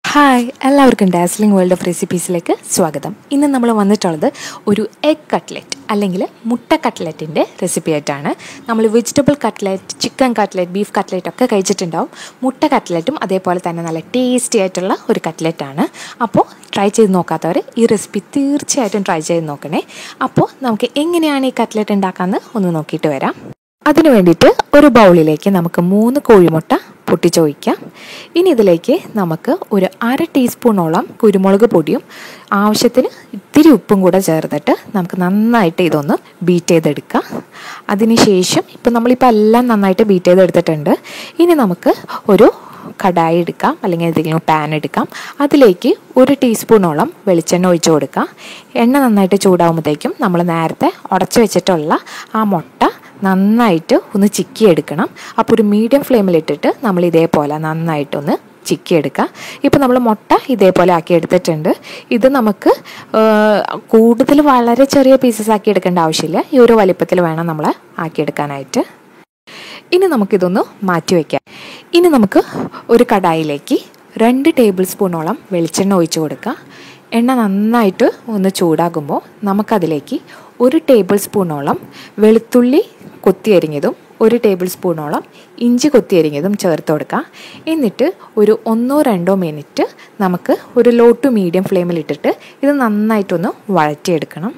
hi എല്ലാവർക്കും dazzling world of റെസിപ്പീസിലേക്ക് സ്വാഗതം ഇന്ന് നമ്മൾ വന്നിട്ടുള്ളത് ഒരു എഗ് കട്ട്ലറ്റ് അല്ലെങ്കിൽ മുട്ട കട്ട്ലറ്റിൻ്റെ റെസിപ്പി ആയിട്ടാണ് നമ്മൾ vegetable cutlet chicken cutlet beef cutlet ഒക്കെ കഴിച്ചിട്ടുണ്ടാവും മുട്ട കട്ട്ലറ്റും അതേപോലെ തന്നെ നല്ല ടേസ്റ്റി ആയിട്ടുള്ള ഒരു കട്ട്ലറ്റാണ് അപ്പോൾ ട്രൈ ചെയ്ത് നോക്കാത്തവർ ഈ റെസിപ്പി തീർച്ചയായിട്ടും ട്രൈ ചെയ്ത് നോക്കണേ അപ്പോൾ നമുക്ക് എങ്ങനെയാണ് ഈ കട്ട്ലറ്റ് ഉണ്ടാക്കാമെന്ന് ഒന്ന് നോക്കിയിട്ട് വരാം അതിനു വേണ്ടിയിട്ട് ഒരു ബൗളിലേക്ക് നമുക്ക് മൂന്ന് കോഴിമുട്ട പൊട്ടിച്ചൊഴിക്കാം ഇനി ഇതിലേക്ക് നമുക്ക് ഒരു അര ടീസ്പൂണോളം കുരുമുളക് പൊടിയും ആവശ്യത്തിന് ഇത്തിരി ഉപ്പും കൂടെ ചേർത്തിട്ട് നമുക്ക് നന്നായിട്ട് ഇതൊന്ന് ബീറ്റ് ചെയ്തെടുക്കാം അതിനുശേഷം ഇപ്പം നമ്മളിപ്പോൾ എല്ലാം നന്നായിട്ട് ബീറ്റ് ചെയ്തെടുത്തിട്ടുണ്ട് ഇനി നമുക്ക് ഒരു കടായി എടുക്കാം അല്ലെങ്കിൽ ഏതെങ്കിലും പാൻ എടുക്കാം അതിലേക്ക് ഒരു ടീസ്പൂണോളം വെളിച്ചെണ്ണ ഒഴിച്ചു കൊടുക്കാം എണ്ണ നന്നായിട്ട് ചൂടാകുമ്പോഴത്തേക്കും നമ്മൾ നേരത്തെ ഉടച്ചു വെച്ചിട്ടുള്ള ആ മുട്ട നന്നായിട്ട് ഒന്ന് ചിക്കി എടുക്കണം അപ്പോൾ ഒരു മീഡിയം ഫ്ലെയിമിലിട്ടിട്ട് നമ്മൾ ഇതേപോലെ നന്നായിട്ടൊന്ന് ചിക്കി എടുക്കുക ഇപ്പോൾ നമ്മൾ മുട്ട ഇതേപോലെ ആക്കി എടുത്തിട്ടുണ്ട് ഇത് നമുക്ക് കൂടുതൽ വളരെ ചെറിയ പീസസ് ആക്കി എടുക്കേണ്ട ആവശ്യമില്ല ഈ ഒരു വലിപ്പത്തിൽ വേണം നമ്മൾ ആക്കിയെടുക്കാനായിട്ട് ഇനി നമുക്കിതൊന്ന് മാറ്റി വയ്ക്കാം ഇനി നമുക്ക് ഒരു കടായിലേക്ക് രണ്ട് ടേബിൾ സ്പൂണോളം വെളിച്ചെണ്ണ ഒഴിച്ചു കൊടുക്കുക എണ്ണ നന്നായിട്ട് ഒന്ന് ചൂടാകുമ്പോൾ നമുക്കതിലേക്ക് ഒരു ടേബിൾ സ്പൂണോളം വെളുത്തുള്ളി കൊത്തിയരിഞ്ഞതും ഒരു ടേബിൾ സ്പൂണോളം ഇഞ്ചി കൊത്തിയരിഞ്ഞതും ചേർത്ത് കൊടുക്കുക എന്നിട്ട് ഒരു ഒന്നോ രണ്ടോ മിനിറ്റ് നമുക്ക് ഒരു ലോ ടു മീഡിയം ഫ്ലെയിമിലിട്ടിട്ട് ഇത് നന്നായിട്ടൊന്ന് വഴറ്റിയെടുക്കണം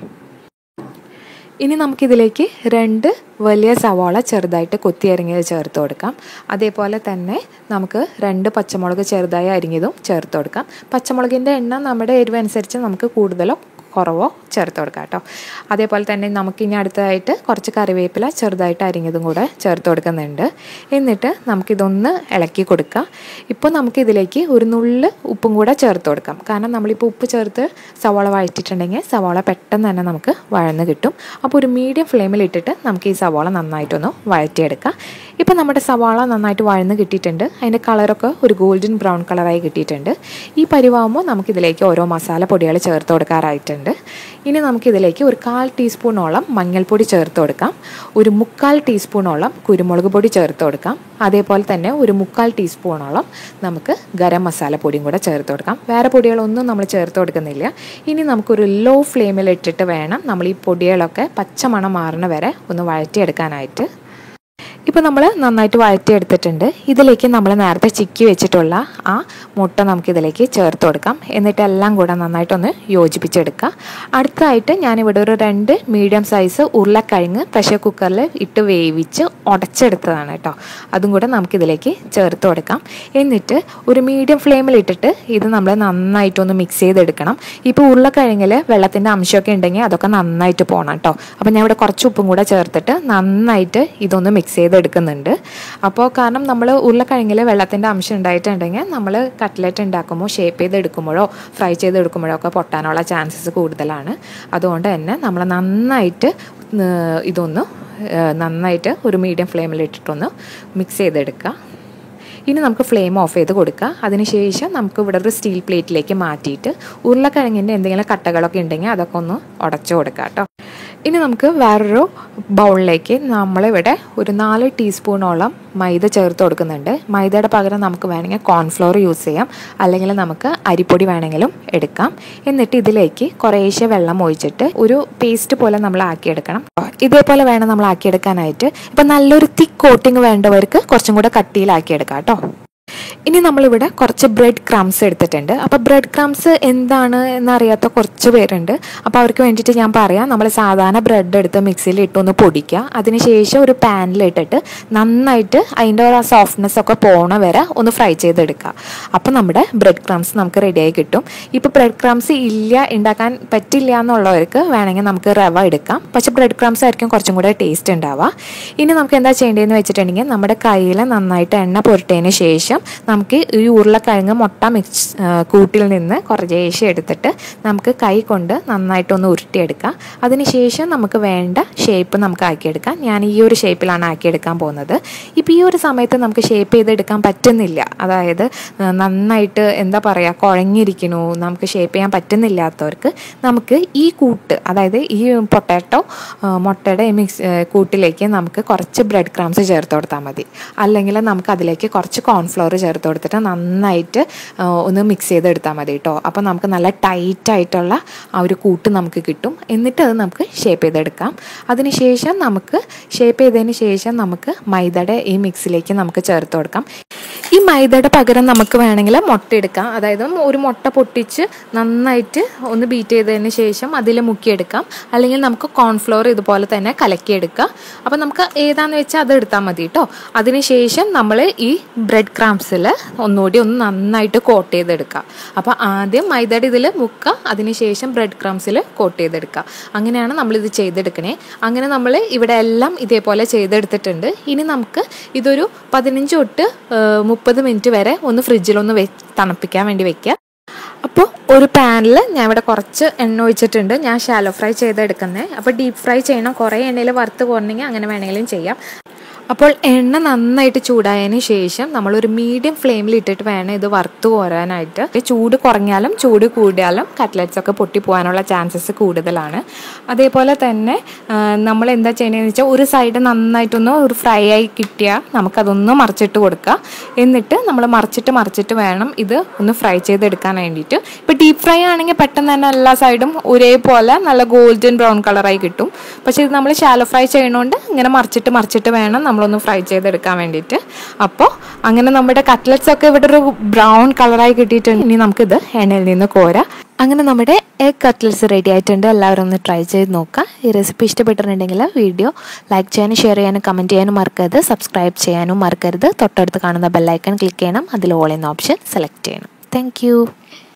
ഇനി നമുക്കിതിലേക്ക് രണ്ട് വലിയ സവാള ചെറുതായിട്ട് കൊത്തി അരിഞ്ഞത് ചേർത്ത് കൊടുക്കാം അതേപോലെ തന്നെ നമുക്ക് രണ്ട് പച്ചമുളക് ചെറുതായി അരിഞ്ഞതും ചേർത്ത് കൊടുക്കാം പച്ചമുളകിൻ്റെ എണ്ണ നമ്മുടെ എരിവ് അനുസരിച്ച് നമുക്ക് കൂടുതലോ കുറവോ ചേർത്ത് കൊടുക്കാം കേട്ടോ അതേപോലെ തന്നെ നമുക്ക് ഇനി അടുത്തതായിട്ട് കുറച്ച് കറിവേപ്പില ചെറുതായിട്ട് അരിഞ്ഞതും കൂടെ ചേർത്ത് കൊടുക്കുന്നുണ്ട് എന്നിട്ട് നമുക്കിതൊന്ന് ഇളക്കി കൊടുക്കാം ഇപ്പോൾ നമുക്കിതിലേക്ക് ഒരു നുള്ള് ഉപ്പും കൂടെ ചേർത്ത് കൊടുക്കാം കാരണം നമ്മളിപ്പോൾ ഉപ്പ് ചേർത്ത് സവാള വഴറ്റിയിട്ടുണ്ടെങ്കിൽ സവാള പെട്ടെന്ന് തന്നെ നമുക്ക് വഴന്ന് കിട്ടും അപ്പോൾ ഒരു മീഡിയം ഫ്ലെയിമിൽ ഇട്ടിട്ട് നമുക്ക് ഈ സവാള നന്നായിട്ടൊന്ന് വഴറ്റിയെടുക്കാം ഇപ്പോൾ നമ്മുടെ സവാള നന്നായിട്ട് വഴന്ന് കിട്ടിയിട്ടുണ്ട് അതിൻ്റെ കളറൊക്കെ ഒരു ഗോൾഡൻ ബ്രൗൺ കളറായി കിട്ടിയിട്ടുണ്ട് ഈ പരിവാകുമ്പോൾ നമുക്കിതിലേക്ക് ഓരോ മസാല പൊടികൾ ചേർത്ത് കൊടുക്കാറായിട്ടുണ്ട് ഇനി നമുക്കിതിലേക്ക് ഒരു കാൽ ടീസ്പൂണോളം മഞ്ഞൾപ്പൊടി ചേർത്ത് കൊടുക്കാം ഒരു മുക്കാൽ ടീസ്പൂണോളം കുരുമുളക് പൊടി ചേർത്ത് കൊടുക്കാം അതേപോലെ തന്നെ ഒരു മുക്കാൽ ടീസ്പൂണോളം നമുക്ക് ഗരം മസാല പൊടിയും കൂടെ ചേർത്ത് കൊടുക്കാം വേറെ പൊടികളൊന്നും നമ്മൾ ചേർത്ത് കൊടുക്കുന്നില്ല ഇനി നമുക്കൊരു ലോ ഫ്ലെയിമിൽ ഇട്ടിട്ട് വേണം നമ്മൾ ഈ പൊടികളൊക്കെ പച്ചമണം മാറണ വരെ ഒന്ന് വഴറ്റിയെടുക്കാനായിട്ട് ഇപ്പോൾ നമ്മൾ നന്നായിട്ട് വഴറ്റിയെടുത്തിട്ടുണ്ട് ഇതിലേക്ക് നമ്മൾ നേരത്തെ ചിക്കി വെച്ചിട്ടുള്ള ആ മുട്ട നമുക്കിതിലേക്ക് ചേർത്ത് കൊടുക്കാം എന്നിട്ട് എല്ലാം കൂടെ നന്നായിട്ടൊന്ന് യോജിപ്പിച്ചെടുക്കാം അടുത്തതായിട്ട് ഞാനിവിടെ ഒരു രണ്ട് മീഡിയം സൈസ് ഉരുളക്കിഴങ്ങ് പ്രഷർ കുക്കറിൽ ഇട്ട് വേവിച്ച് ഉടച്ചെടുത്തതാണ് കേട്ടോ അതും കൂടെ നമുക്കിതിലേക്ക് ചേർത്ത് കൊടുക്കാം എന്നിട്ട് ഒരു മീഡിയം ഫ്ലെയിമിൽ ഇട്ടിട്ട് ഇത് നമ്മൾ നന്നായിട്ടൊന്ന് മിക്സ് ചെയ്തെടുക്കണം ഇപ്പോൾ ഉരുളക്കിഴങ്ങിൽ വെള്ളത്തിൻ്റെ അംശമൊക്കെ ഉണ്ടെങ്കിൽ അതൊക്കെ നന്നായിട്ട് പോകണം കേട്ടോ അപ്പോൾ ഞാൻ ഇവിടെ കുറച്ച് ഉപ്പും കൂടെ ചേർത്തിട്ട് നന്നായിട്ട് ഇതൊന്ന് മിക്സ് ചെയ്തെടുക്കുന്നുണ്ട് അപ്പോൾ കാരണം നമ്മൾ ഉരുളക്കിഴങ്ങിൽ വെള്ളത്തിൻ്റെ അംശം ഉണ്ടായിട്ടുണ്ടെങ്കിൽ നമ്മൾ കട്ട്ലറ്റ് ഉണ്ടാക്കുമ്പോൾ ഷേപ്പ് ചെയ്തെടുക്കുമ്പോഴോ ഫ്രൈ ചെയ്തെടുക്കുമ്പോഴോ ഒക്കെ പൊട്ടാനുള്ള ചാൻസസ് കൂടുതലാണ് അതുകൊണ്ട് തന്നെ നമ്മൾ നന്നായിട്ട് ഇതൊന്ന് നന്നായിട്ട് ഒരു മീഡിയം ഫ്ലെയിമിൽ ഇട്ടിട്ടൊന്ന് മിക്സ് ചെയ്തെടുക്കുക ഇനി നമുക്ക് ഫ്ലെയിം ഓഫ് ചെയ്ത് കൊടുക്കുക അതിനുശേഷം നമുക്ക് ഇവിടെ ഒരു സ്റ്റീൽ പ്ലേറ്റിലേക്ക് മാറ്റിയിട്ട് ഉരുളക്കിഴങ്ങിൻ്റെ എന്തെങ്കിലും കട്ടകളൊക്കെ ഉണ്ടെങ്കിൽ അതൊക്കെ ഒന്ന് ഉടച്ചു കൊടുക്കുക കേട്ടോ ഇനി നമുക്ക് വേറൊരു ബൗളിലേക്ക് നമ്മളിവിടെ ഒരു നാല് ടീസ്പൂണോളം മൈദ ചേർത്ത് കൊടുക്കുന്നുണ്ട് മൈദയുടെ പകരം നമുക്ക് വേണമെങ്കിൽ കോൺഫ്ലോർ യൂസ് ചെയ്യാം അല്ലെങ്കിൽ നമുക്ക് അരിപ്പൊടി വേണമെങ്കിലും എടുക്കാം എന്നിട്ട് ഇതിലേക്ക് കുറേശ്ശെ വെള്ളം ഒഴിച്ചിട്ട് ഒരു പേസ്റ്റ് പോലെ നമ്മൾ ആക്കിയെടുക്കണം ഇതേപോലെ വേണം നമ്മൾ ആക്കിയെടുക്കാനായിട്ട് ഇപ്പം നല്ലൊരു തിക്ക് കോട്ടിങ് വേണ്ടവർക്ക് കുറച്ചും കൂടെ കട്ടിയിലാക്കിയെടുക്കാം കേട്ടോ ഇനി നമ്മളിവിടെ കുറച്ച് ബ്രെഡ് ക്രംസ് എടുത്തിട്ടുണ്ട് അപ്പോൾ ബ്രെഡ് ക്രംസ് എന്താണ് എന്നറിയാത്ത കുറച്ച് പേരുണ്ട് അപ്പോൾ അവർക്ക് വേണ്ടിയിട്ട് ഞാൻ പറയാം നമ്മൾ സാധാരണ ബ്രെഡ് എടുത്ത് മിക്സിയിൽ ഇട്ടൊന്ന് പൊടിക്കുക അതിനുശേഷം ഒരു പാനിലിട്ടിട്ട് നന്നായിട്ട് അതിൻ്റെ ആ സോഫ്റ്റ്നെസ് ഒക്കെ പോണ വരെ ഒന്ന് ഫ്രൈ ചെയ്തെടുക്കുക അപ്പോൾ നമ്മുടെ ബ്രെഡ് ക്രംസ് നമുക്ക് റെഡിയായി കിട്ടും ഇപ്പോൾ ബ്രെഡ് ക്രംസ് ഇല്ല ഉണ്ടാക്കാൻ പറ്റില്ല എന്നുള്ളവർക്ക് വേണമെങ്കിൽ നമുക്ക് റവ എടുക്കാം പക്ഷേ ബ്രെഡ് ക്രംസ് ആയിരിക്കും കുറച്ചും കൂടെ ടേസ്റ്റ് ഉണ്ടാവുക ഇനി നമുക്ക് എന്താ ചെയ്യേണ്ടതെന്ന് വെച്ചിട്ടുണ്ടെങ്കിൽ നമ്മുടെ കയ്യിൽ നന്നായിട്ട് എണ്ണ പുരട്ടിയതിന് ശേഷം നമുക്ക് ഈ ഉരുളക്കിഴങ്ങ് മുട്ട മിക്സ് കൂട്ടിൽ നിന്ന് കുറേശ്ശെ എടുത്തിട്ട് നമുക്ക് കൈ കൊണ്ട് നന്നായിട്ടൊന്ന് ഉരുട്ടിയെടുക്കാം അതിനുശേഷം നമുക്ക് വേണ്ട ഷേപ്പ് നമുക്ക് ആക്കിയെടുക്കാം ഞാൻ ഈ ഒരു ഷേപ്പിലാണ് ആക്കിയെടുക്കാൻ പോകുന്നത് ഇപ്പോൾ ഈ ഒരു സമയത്ത് നമുക്ക് ഷേപ്പ് ചെയ്തെടുക്കാൻ പറ്റുന്നില്ല അതായത് നന്നായിട്ട് എന്താ പറയുക കുഴഞ്ഞിരിക്കണു നമുക്ക് ഷേപ്പ് ചെയ്യാൻ പറ്റുന്നില്ലാത്തവർക്ക് നമുക്ക് ഈ കൂട്ട് അതായത് ഈ പൊട്ടാറ്റോ മുട്ടയുടെ മിക്സ് കൂട്ടിലേക്ക് നമുക്ക് കുറച്ച് ബ്രെഡ് ക്രാംസ് ചേർത്ത് കൊടുത്താൽ മതി അല്ലെങ്കിൽ നമുക്ക് അതിലേക്ക് കുറച്ച് കോൺഫ്ലവർ ചേർത്ത് ചേർത്ത് കൊടുത്തിട്ട് നന്നായിട്ട് ആ, ഒന്ന് മിക്സ് ചെയ്തെടുത്താൽ മതി കേട്ടോ അപ്പോൾ നമുക്ക് നല്ല ടൈറ്റായിട്ടുള്ള ആ ഒരു കൂട്ട് നമുക്ക് കിട്ടും എന്നിട്ട് അത് നമുക്ക് ഷേപ്പ് ചെയ്തെടുക്കാം അതിനുശേഷം നമുക്ക് ഷേപ്പ് ചെയ്തതിന് ശേഷം നമുക്ക് മൈദയുടെ ഈ മിക്സിലേക്ക് നമുക്ക് ചേർത്ത് കൊടുക്കാം ഈ മൈദയുടെ പകരം നമുക്ക് വേണമെങ്കിൽ മുട്ട എടുക്കാം അതായത് ഒരു മുട്ട പൊട്ടിച്ച് നന്നായിട്ട് ഒന്ന് ബീറ്റ് ചെയ്തതിന് ശേഷം അതിൽ മുക്കിയെടുക്കാം അല്ലെങ്കിൽ നമുക്ക് കോൺഫ്ലോർ ഇതുപോലെ തന്നെ കലക്കിയെടുക്കാം അപ്പോൾ നമുക്ക് ഏതാന്ന് വെച്ചാൽ അത് എടുത്താൽ മതി കേട്ടോ അതിനുശേഷം നമ്മൾ ഈ ബ്രെഡ് ക്രാംസിൽ ഒന്നുകൂടി ഒന്ന് നന്നായിട്ട് കോട്ട് ചെയ്തെടുക്കുക അപ്പോൾ ആദ്യം മൈദയുടെ ഇതിൽ മുക്കുക അതിനുശേഷം ബ്രെഡ് ക്രംസിൽ കോട്ട് ചെയ്തെടുക്കുക അങ്ങനെയാണ് നമ്മളിത് ചെയ്തെടുക്കണേ അങ്ങനെ നമ്മൾ ഇവിടെ എല്ലാം ഇതേപോലെ ചെയ്തെടുത്തിട്ടുണ്ട് ഇനി നമുക്ക് ഇതൊരു പതിനഞ്ച് തൊട്ട് മുപ്പത് മിനിറ്റ് വരെ ഒന്ന് ഫ്രിഡ്ജിലൊന്ന് വെ തണുപ്പിക്കാൻ വേണ്ടി വെക്കുക അപ്പോൾ ഒരു പാനിൽ ഞാൻ ഇവിടെ കുറച്ച് എണ്ണ ഒഴിച്ചിട്ടുണ്ട് ഞാൻ ഷാലോ ഫ്രൈ ചെയ്തെടുക്കുന്നത് അപ്പോൾ ഡീപ്പ് ഫ്രൈ ചെയ്യണം കുറേ എണ്ണയിൽ വറുത്ത് പോരണമെങ്കിൽ അങ്ങനെ വേണമെങ്കിലും ചെയ്യാം അപ്പോൾ എണ്ണ നന്നായിട്ട് ചൂടായതിന് ശേഷം നമ്മളൊരു മീഡിയം ഫ്ലെയിമിൽ ഇട്ടിട്ട് വേണം ഇത് വറുത്ത് കോരാനായിട്ട് ചൂട് കുറഞ്ഞാലും ചൂട് കൂടിയാലും കട്ട്ലറ്റ്സ് ഒക്കെ പൊട്ടിപ്പോകാനുള്ള ചാൻസസ് കൂടുതലാണ് അതേപോലെ തന്നെ ആ, നമ്മൾ എന്താ ചെയ്യണമെന്ന് വെച്ചാൽ ഒരു സൈഡ് നന്നായിട്ടൊന്ന് ഒരു ഫ്രൈ ആയി കിട്ടിയാൽ നമുക്കതൊന്ന് മറിച്ചിട്ട് കൊടുക്കുക എന്നിട്ട് നമ്മൾ മറിച്ചിട്ട് മറിച്ചിട്ട് വേണം ഇത് ഒന്ന് ഫ്രൈ ചെയ്തെടുക്കാൻ വേണ്ടിയിട്ട് ഇപ്പോൾ ഡീപ്പ് ഫ്രൈ ആണെങ്കിൽ പെട്ടെന്ന് തന്നെ എല്ലാ സൈഡും ഒരേപോലെ നല്ല ഗോൾഡൻ ബ്രൗൺ കളറായി കിട്ടും പക്ഷേ ഇത് നമ്മൾ ഷാലോ ഫ്രൈ ചെയ്യണോണ്ട് ഇങ്ങനെ മറിച്ചിട്ട് മറിച്ചിട്ട് വേണം നമ്മളൊന്ന് ഫ്രൈ ചെയ്തെടുക്കാൻ വേണ്ടിയിട്ട് അപ്പോൾ അങ്ങനെ നമ്മുടെ കട്ട്ലറ്റ്സ് ഒക്കെ ഇവിടെ ഒരു ബ്രൗൺ കളറായി കിട്ടിയിട്ടുണ്ട് ഇനി നമുക്കിത് എണ്ണയിൽ നിന്ന് കോരാം അങ്ങനെ നമ്മുടെ എഗ് കട്ട്ലറ്റ്സ് റെഡി ആയിട്ടുണ്ട് എല്ലാവരും ഒന്ന് ട്രൈ ചെയ്ത് നോക്കുക ഈ റെസിപ്പി ഇഷ്ടപ്പെട്ടിട്ടുണ്ടെങ്കിൽ വീഡിയോ ലൈക്ക് ചെയ്യാനും ഷെയർ ചെയ്യാനും കമൻറ്റ് ചെയ്യാനും മറക്കരുത് സബ്സ്ക്രൈബ് ചെയ്യാനും മറക്കരുത് തൊട്ടടുത്ത് കാണുന്ന ബെല്ലൈക്കൺ ക്ലിക്ക് ചെയ്യണം അതിൽ ഓൾ എന്ന ഓപ്ഷൻ സെലക്ട് ചെയ്യണം താങ്ക്